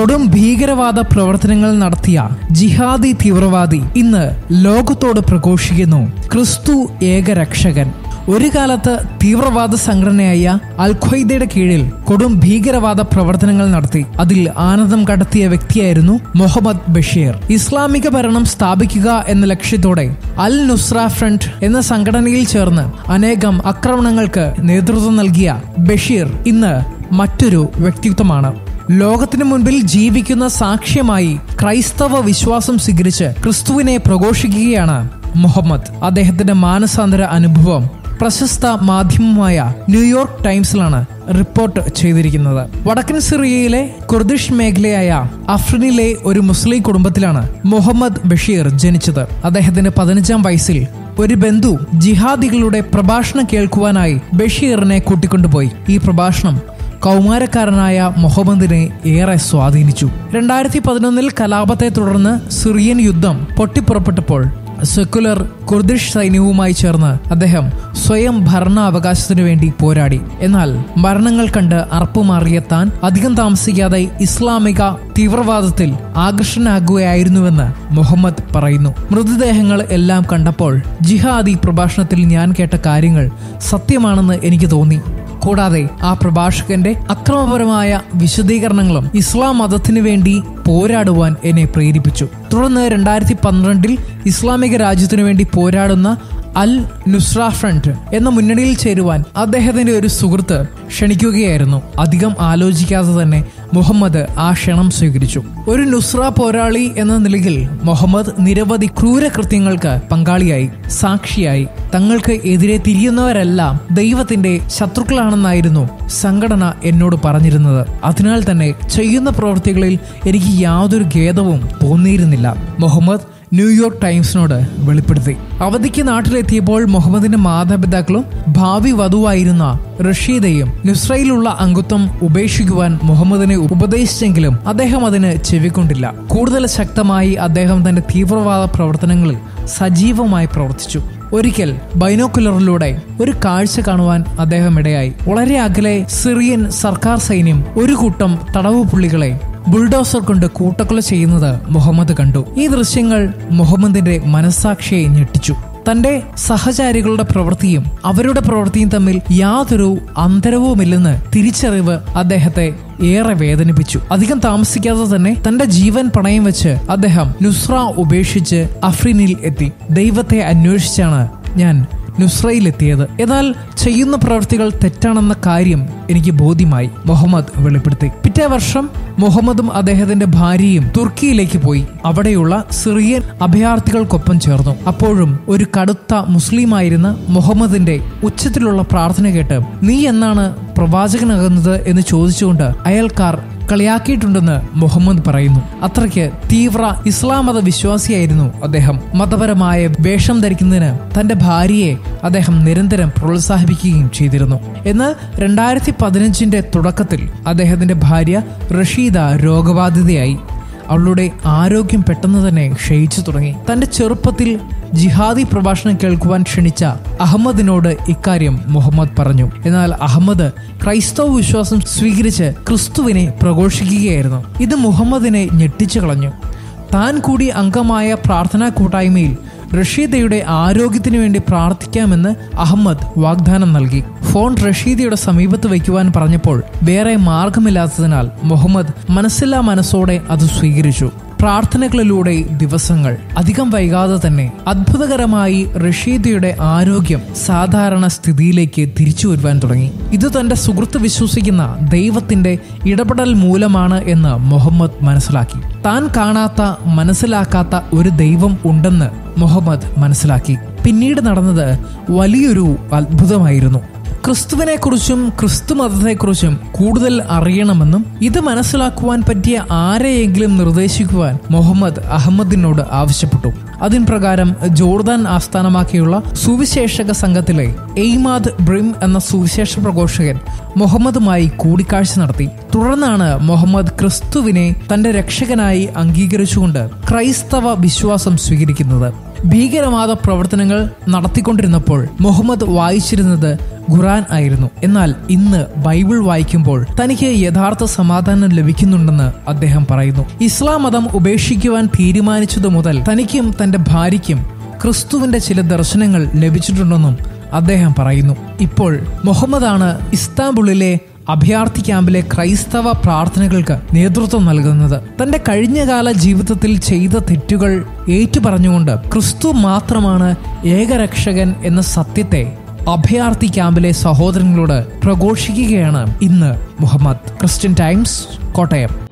കൊടും ഭീകരവാദ പ്രവർത്തനങ്ങൾ നടത്തിയ ജിഹാദി തീവ്രവാദി ഇന്ന് ലോകത്തോട് പ്രഘോഷിക്കുന്നു ക്രിസ്തു ഏകരക്ഷകൻ ഒരു കാലത്ത് തീവ്രവാദ സംഘടനയായ അൽ ഖ്വയ്ദയുടെ കീഴിൽ കൊടും ഭീകരവാദ പ്രവർത്തനങ്ങൾ നടത്തി അതിൽ ആനന്ദം കണ്ടെത്തിയ വ്യക്തിയായിരുന്നു മുഹമ്മദ് ബഷീർ ഇസ്ലാമിക ഭരണം സ്ഥാപിക്കുക എന്ന ലക്ഷ്യത്തോടെ അൽ നുസ്ര ഫ്രണ്ട് എന്ന സംഘടനയിൽ ചേർന്ന് അനേകം ആക്രമണങ്ങൾക്ക് നേതൃത്വം നൽകിയ ബഷീർ ഇന്ന് മറ്റൊരു വ്യക്തിത്വമാണ് ലോകത്തിനു മുൻപിൽ ജീവിക്കുന്ന സാക്ഷ്യമായി ക്രൈസ്തവ വിശ്വാസം സ്വീകരിച്ച് ക്രിസ്തുവിനെ പ്രഘോഷിക്കുകയാണ് മുഹമ്മദ് അദ്ദേഹത്തിന്റെ മാനസാന്തര അനുഭവം പ്രശസ്ത മാധ്യമമായ ന്യൂയോർക്ക് ടൈംസിലാണ് റിപ്പോർട്ട് ചെയ്തിരിക്കുന്നത് വടക്കൻ സിറിയയിലെ കുർദിഷ് മേഖലയായ അഫ്രിനിലെ ഒരു മുസ്ലിം കുടുംബത്തിലാണ് മുഹമ്മദ് ബഷീർ ജനിച്ചത് അദ്ദേഹത്തിന്റെ പതിനഞ്ചാം വയസ്സിൽ ഒരു ബന്ധു ജിഹാദികളുടെ പ്രഭാഷണം കേൾക്കുവാനായി ബഷീറിനെ കൂട്ടിക്കൊണ്ടുപോയി ഈ പ്രഭാഷണം കൗമാരക്കാരനായ മുഹമ്മദിനെ ഏറെ സ്വാധീനിച്ചു രണ്ടായിരത്തി പതിനൊന്നിൽ കലാപത്തെ തുടർന്ന് സിറിയൻ യുദ്ധം പൊട്ടിപ്പുറപ്പെട്ടപ്പോൾ സെക്കുലർ കുർദിഷ് സൈന്യവുമായി ചേർന്ന് അദ്ദേഹം സ്വയം ഭരണാവകാശത്തിനു വേണ്ടി പോരാടി എന്നാൽ മരണങ്ങൾ കണ്ട് അറപ്പുമാറിയ താൻ അധികം താമസിക്കാതെ ഇസ്ലാമിക തീവ്രവാദത്തിൽ ആകർഷനാകുകയായിരുന്നുവെന്ന് മുഹമ്മദ് പറയുന്നു മൃതദേഹങ്ങൾ എല്ലാം കണ്ടപ്പോൾ ജിഹാദി പ്രഭാഷണത്തിൽ ഞാൻ കേട്ട കാര്യങ്ങൾ സത്യമാണെന്ന് എനിക്ക് തോന്നി കൂടാതെ ആ പ്രഭാഷകന്റെ അക്രമപരമായ വിശദീകരണങ്ങളും ഇസ്ലാം മതത്തിനു വേണ്ടി പോരാടുവാൻ എന്നെ പ്രേരിപ്പിച്ചു തുടർന്ന് രണ്ടായിരത്തി പന്ത്രണ്ടിൽ ഇസ്ലാമിക രാജ്യത്തിനു വേണ്ടി പോരാടുന്ന അൽ നുസ്ര ഫ്രണ്ട് എന്ന മുന്നണിയിൽ ചേരുവാൻ അദ്ദേഹത്തിന്റെ ഒരു സുഹൃത്ത് ക്ഷണിക്കുകയായിരുന്നു അധികം ആലോചിക്കാതെ തന്നെ മുഹമ്മദ് ആ ക്ഷണം സ്വീകരിച്ചു ഒരു നുസ്ര പോരാളി എന്ന നിലയിൽ മുഹമ്മദ് നിരവധി ക്രൂരകൃത്യങ്ങൾക്ക് പങ്കാളിയായി സാക്ഷിയായി തങ്ങൾക്ക് എതിരെ തിരിയുന്നവരെല്ലാം ദൈവത്തിന്റെ ശത്രുക്കളാണെന്നായിരുന്നു സംഘടന എന്നോട് പറഞ്ഞിരുന്നത് അതിനാൽ തന്നെ ചെയ്യുന്ന പ്രവൃത്തികളിൽ എനിക്ക് യാതൊരു ഖേദവും തോന്നിയിരുന്നില്ല മുഹമ്മദ് ന്യൂയോർക്ക് ടൈംസിനോട് വെളിപ്പെടുത്തി അവധിക്ക് നാട്ടിലെത്തിയപ്പോൾ മുഹമ്മദിന്റെ മാതാപിതാക്കളും ഭാവി വധുവായിരുന്ന റഷീദയും നുസ്രയിലുള്ള അംഗത്വം ഉപേക്ഷിക്കുവാൻ മുഹമ്മദിനെ ഉപദേശിച്ചെങ്കിലും അദ്ദേഹം അതിന് ചെവിക്കൊണ്ടില്ല കൂടുതൽ ശക്തമായി അദ്ദേഹം തന്റെ തീവ്രവാദ പ്രവർത്തനങ്ങളിൽ സജീവമായി പ്രവർത്തിച്ചു ഒരിക്കൽ ബൈനോക്കുലറിലൂടെ ഒരു കാഴ്ച കാണുവാൻ അദ്ദേഹം ഇടയായി വളരെ അകലെ സിറിയൻ സർക്കാർ സൈന്യം ഒരു കൂട്ടം തടവ് പുള്ളികളെ ബുൾഡോസർ കൊണ്ട് കൂട്ടക്കൊല ചെയ്യുന്നത് മുഹമ്മദ് കണ്ടു ഈ ദൃശ്യങ്ങൾ മുഹമ്മദിന്റെ മനസ്സാക്ഷിയെ ഞെട്ടിച്ചു തന്റെ സഹചാരികളുടെ പ്രവൃത്തിയും അവരുടെ പ്രവൃത്തിയും തമ്മിൽ യാതൊരു അന്തരവുമില്ലെന്ന് തിരിച്ചറിവ് അദ്ദേഹത്തെ ഏറെ വേദനിപ്പിച്ചു അധികം താമസിക്കാതെ തന്നെ തന്റെ ജീവൻ പണയം വെച്ച് അദ്ദേഹം നുസ്ര ഉപേക്ഷിച്ച് അഫ്രീനിൽ എത്തി ദൈവത്തെ അന്വേഷിച്ചാണ് ഞാൻ നുസ്രയിലെത്തിയത് എന്നാൽ ചെയ്യുന്ന പ്രവൃത്തികൾ തെറ്റാണെന്ന കാര്യം എനിക്ക് ബോധ്യമായി മുഹമ്മദ് വെളിപ്പെടുത്തി പിറ്റേ വർഷം മുഹമ്മദും അദ്ദേഹത്തിന്റെ ഭാര്യയും തുർക്കിയിലേക്ക് പോയി അവിടെയുള്ള സിറിയൻ അഭയാർത്ഥികൾക്കൊപ്പം ചേർന്നു അപ്പോഴും ഒരു കടുത്ത മുസ്ലിമായിരുന്ന മുഹമ്മദിന്റെ ഉച്ചത്തിലുള്ള പ്രാർത്ഥന കേട്ട് നീ എന്നാണ് പ്രവാചകനാകുന്നത് എന്ന് ചോദിച്ചുകൊണ്ട് അയൽക്കാർ കളിയാക്കിയിട്ടുണ്ടെന്ന് മുഹമ്മദ് പറയുന്നു അത്രയ്ക്ക് തീവ്ര ഇസ്ലാം മത വിശ്വാസിയായിരുന്നു അദ്ദേഹം മതപരമായ വേഷം ധരിക്കുന്നതിന് തന്റെ ഭാര്യയെ അദ്ദേഹം നിരന്തരം പ്രോത്സാഹിപ്പിക്കുകയും ചെയ്തിരുന്നു എന്നാൽ രണ്ടായിരത്തി പതിനഞ്ചിന്റെ തുടക്കത്തിൽ അദ്ദേഹത്തിന്റെ ഭാര്യ റഷീദ രോഗബാധിതയായി അവളുടെ ആരോഗ്യം പെട്ടെന്ന് തന്നെ ക്ഷയിച്ചു തുടങ്ങി തന്റെ ചെറുപ്പത്തിൽ ജിഹാദി പ്രഭാഷണം കേൾക്കുവാൻ ക്ഷണിച്ച അഹമ്മദിനോട് ഇക്കാര്യം മുഹമ്മദ് പറഞ്ഞു എന്നാൽ അഹമ്മദ് ക്രൈസ്തവ വിശ്വാസം സ്വീകരിച്ച് ക്രിസ്തുവിനെ പ്രഘോഷിക്കുകയായിരുന്നു ഇത് മുഹമ്മദിനെ ഞെട്ടിച്ചു കളഞ്ഞു താൻ കൂടി അംഗമായ പ്രാർത്ഥനാ കൂട്ടായ്മയിൽ റഷീദയുടെ ആരോഗ്യത്തിനു വേണ്ടി പ്രാർത്ഥിക്കാമെന്ന് അഹമ്മദ് വാഗ്ദാനം നൽകി ഫോൺ റഷീദയുടെ സമീപത്ത് വയ്ക്കുവാൻ പറഞ്ഞപ്പോൾ വേറെ മാർഗമില്ലാത്തതിനാൽ മുഹമ്മദ് മനസ്സില്ലാ മനസ്സോടെ അത് സ്വീകരിച്ചു പ്രാർത്ഥനകളിലൂടെ ദിവസങ്ങൾ അധികം വൈകാതെ തന്നെ അത്ഭുതകരമായി റഷീദയുടെ ആരോഗ്യം സാധാരണ സ്ഥിതിയിലേക്ക് തിരിച്ചു വരുവാൻ തുടങ്ങി ഇത് തന്റെ സുഹൃത്ത് വിശ്വസിക്കുന്ന ദൈവത്തിന്റെ ഇടപെടൽ മൂലമാണ് എന്ന് മുഹമ്മദ് മനസ്സിലാക്കി താൻ കാണാത്ത മനസ്സിലാക്കാത്ത ഒരു ദൈവം ഉണ്ടെന്ന് മുഹമ്മദ് മനസ്സിലാക്കി പിന്നീട് നടന്നത് വലിയൊരു അത്ഭുതമായിരുന്നു ക്രിസ്തുവിനെക്കുറിച്ചും ക്രിസ്തു മതത്തെക്കുറിച്ചും കൂടുതൽ അറിയണമെന്നും ഇത് മനസ്സിലാക്കുവാൻ പറ്റിയ ആരെയെങ്കിലും നിർദ്ദേശിക്കുവാൻ മുഹമ്മദ് അഹമ്മദിനോട് ആവശ്യപ്പെട്ടു അതിൻ പ്രകാരം ജോർദാൻ ആസ്ഥാനമാക്കിയുള്ള സുവിശേഷക സംഘത്തിലെ എയ്മാദ് ബ്രിം എന്ന സുവിശേഷ പ്രഘോഷകൻ മുഹമ്മദുമായി കൂടിക്കാഴ്ച നടത്തി തുടർന്നാണ് മുഹമ്മദ് ക്രിസ്തുവിനെ തന്റെ രക്ഷകനായി അംഗീകരിച്ചുകൊണ്ട് ക്രൈസ്തവ വിശ്വാസം സ്വീകരിക്കുന്നത് ഭീകരവാദ പ്രവർത്തനങ്ങൾ നടത്തിക്കൊണ്ടിരുന്നപ്പോൾ മുഹമ്മദ് വായിച്ചിരുന്നത് ഖുറാൻ ആയിരുന്നു എന്നാൽ ഇന്ന് ബൈബിൾ വായിക്കുമ്പോൾ തനിക്ക് യഥാർത്ഥ സമാധാനം ലഭിക്കുന്നുണ്ടെന്ന് അദ്ദേഹം പറയുന്നു ഇസ്ലാം മതം ഉപേക്ഷിക്കുവാൻ തീരുമാനിച്ചതു മുതൽ തനിക്കും തന്റെ ഭാര്യയ്ക്കും ക്രിസ്തുവിന്റെ ചില ദർശനങ്ങൾ ലഭിച്ചിട്ടുണ്ടെന്നും അദ്ദേഹം പറയുന്നു ഇപ്പോൾ മുഹമ്മദാണ് ഇസ്താംബുളിലെ അഭയാർത്ഥി ക്യാമ്പിലെ ക്രൈസ്തവ പ്രാർത്ഥനകൾക്ക് നേതൃത്വം നൽകുന്നത് തന്റെ കഴിഞ്ഞകാല ജീവിതത്തിൽ ചെയ്ത തെറ്റുകൾ ഏറ്റുപറഞ്ഞുകൊണ്ട് ക്രിസ്തു മാത്രമാണ് ഏകരക്ഷകൻ എന്ന സത്യത്തെ അഭയാർത്ഥി ക്യാമ്പിലെ സഹോദരങ്ങളോട് പ്രഘോഷിക്കുകയാണ് ഇന്ന് മുഹമ്മദ് ക്രിസ്ത്യൻ ടൈംസ് കോട്ടയം